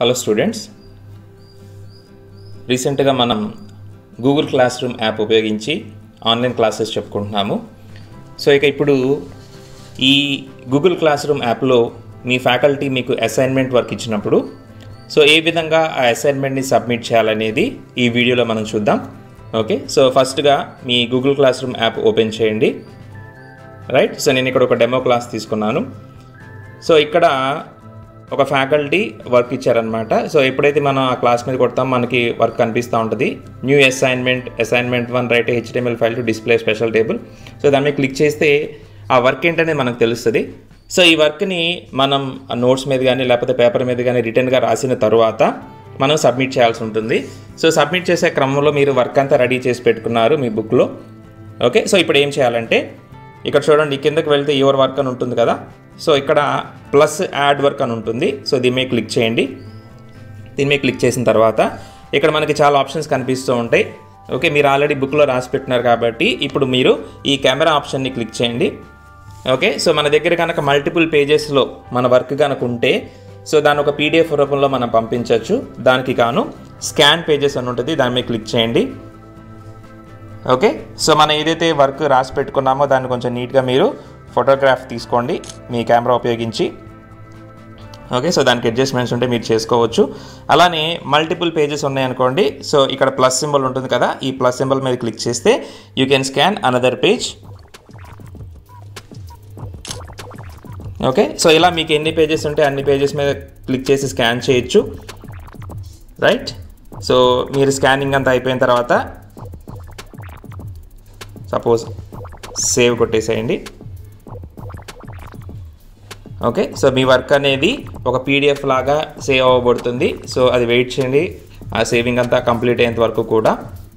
hello students రీసెంట్గా మనం Google Classroom app ఉపయోగించి ఆన్లైన్ క్లాసెస్ చెప్పుకుంటున్నాము సో ఇక ఇప్పుడు ఈ గూగుల్ క్లాస్ రూమ్ యాప్లో మీ ఫ్యాకల్టీ మీకు అసైన్మెంట్ వర్క్ ఇచ్చినప్పుడు సో ఏ విధంగా ఆ అసైన్మెంట్ని సబ్మిట్ చేయాలనేది ఈ వీడియోలో మనం చూద్దాం ఓకే సో ఫస్ట్గా మీ Google Classroom app open చేయండి రైట్ సో నేను ఇక్కడ ఒక డెమో క్లాస్ తీసుకున్నాను సో ఇక్కడ ఒక ఫ్యాకల్టీ వర్క్ ఇచ్చారనమాట సో ఎప్పుడైతే మనం ఆ క్లాస్ మీద కొడతాం మనకి వర్క్ కనిపిస్తూ ఉంటుంది new assignment assignment one right HTML file to display special table so దాని మీద క్లిక్ చేస్తే ఆ వర్క్ ఏంటనేది మనకు తెలుస్తుంది సో ఈ వర్క్ని మనం నోట్స్ మీద కానీ లేకపోతే పేపర్ మీద కానీ రిటర్న్గా రాసిన తర్వాత మనం సబ్మిట్ చేయాల్సి ఉంటుంది సో సబ్మిట్ చేసే క్రమంలో మీరు వర్క్ అంతా రెడీ చేసి పెట్టుకున్నారు మీ బుక్లో ఓకే సో ఇప్పుడు ఏం చేయాలంటే ఇక్కడ చూడండి కిందకి వెళ్తే యువర్ వర్క్ అని ఉంటుంది కదా సో ఇక్కడ ప్లస్ యాడ్ వర్క్ అని ఉంటుంది సో దీని మీద క్లిక్ చేయండి దీని మీద క్లిక్ చేసిన తర్వాత ఇక్కడ మనకి చాలా ఆప్షన్స్ కనిపిస్తూ ఉంటాయి ఓకే మీరు ఆల్రెడీ బుక్లో రాసి పెట్టినారు కాబట్టి ఇప్పుడు మీరు ఈ కెమెరా ఆప్షన్ని క్లిక్ చేయండి ఓకే సో మన దగ్గర కనుక మల్టిపుల్ పేజెస్లో మన వర్క్ కనుక ఉంటే సో దాని ఒక పీడిఎఫ్ రూపంలో మనం పంపించవచ్చు దానికి కాను స్కాన్ పేజెస్ అని ఉంటుంది దాని మీద క్లిక్ చేయండి ఓకే సో మనం ఏదైతే వర్క్ రాసి పెట్టుకున్నామో దాన్ని కొంచెం నీట్గా మీరు ఫోటోగ్రాఫ్ తీసుకోండి మీ కెమెరా ఉపయోగించి ఓకే సో దానికి అడ్జస్ట్మెంట్స్ ఉంటే మీరు చేసుకోవచ్చు అలానే మల్టిపుల్ పేజెస్ ఉన్నాయనుకోండి సో ఇక్కడ ప్లస్ సింబల్ ఉంటుంది కదా ఈ ప్లస్ సింబల్ మీద క్లిక్ చేస్తే you can scan another page okay so ఇలా మీకు ఎన్ని పేజెస్ ఉంటే అన్ని పేజెస్ మీద క్లిక్ చేసి స్కాన్ చేయొచ్చు రైట్ సో మీరు స్కానింగ్ అంతా అయిపోయిన తర్వాత సపోజ్ సేవ్ కొట్టేసేయండి ఓకే సో మీ వర్క్ అనేది ఒక పీడిఎఫ్ లాగా సేవ్ అవ్వబడుతుంది సో అది వెయిట్ చేయండి ఆ సేవింగ్ అంతా కంప్లీట్ అయ్యేంత వరకు కూడా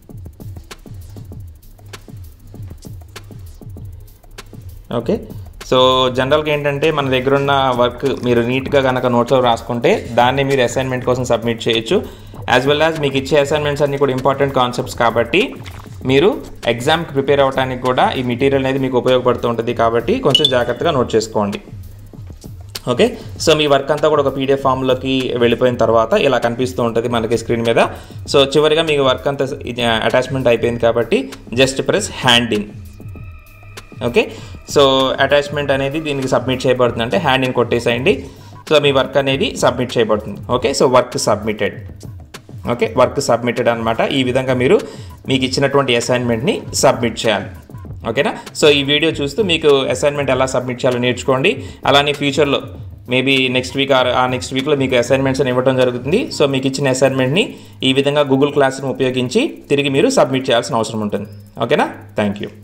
ఓకే సో జనరల్గా ఏంటంటే మన దగ్గర ఉన్న వర్క్ మీరు నీట్గా కనుక నోట్స్లో రాసుకుంటే దాన్ని మీరు అసైన్మెంట్ కోసం సబ్మిట్ చేయొచ్చు యాజ్ వెల్ యాజ్ మీకు ఇచ్చే అసైన్మెంట్స్ అన్నీ కూడా ఇంపార్టెంట్ కాన్సెప్ట్స్ కాబట్టి మీరు ఎగ్జామ్కి ప్రిపేర్ అవ్వడానికి కూడా ఈ మెటీరియల్ అనేది మీకు ఉపయోగపడుతూ ఉంటుంది కాబట్టి కొంచెం జాగ్రత్తగా నోట్ చేసుకోండి ఓకే సో మీ వర్క్ అంతా కూడా ఒక పీడిఎఫ్ ఫామ్లోకి వెళ్ళిపోయిన తర్వాత ఇలా కనిపిస్తూ ఉంటుంది మనకి స్క్రీన్ మీద సో చివరిగా మీ వర్క్ అంతా అటాచ్మెంట్ అయిపోయింది కాబట్టి just press hand in okay so attachment అనేది దీనికి సబ్మిట్ చేయబడుతుంది అంటే హ్యాండ్ ఇన్ కొట్టేసేయండి సో మీ వర్క్ అనేది సబ్మిట్ చేయబడుతుంది okay so work submitted okay work submitted అనమాట ఈ విధంగా మీరు మీకు ఇచ్చినటువంటి అసైన్మెంట్ని సబ్మిట్ చేయాలి ఓకేనా సో ఈ వీడియో చూస్తూ మీకు అసైన్మెంట్ ఎలా సబ్మిట్ చేయాలో నేర్చుకోండి అలానే ఫ్యూచర్లో మేబీ నెక్స్ట్ వీక్ ఆర్ ఆ నెక్స్ట్ వీక్లో మీకు అసైన్మెంట్స్ అని ఇవ్వడం జరుగుతుంది సో మీకు ఇచ్చిన అసైన్మెంట్ని ఈ విధంగా గూగుల్ క్లాస్ రూమ్ ఉపయోగించి తిరిగి మీరు సబ్మిట్ చేయాల్సిన అవసరం ఉంటుంది ఓకేనా థ్యాంక్ యూ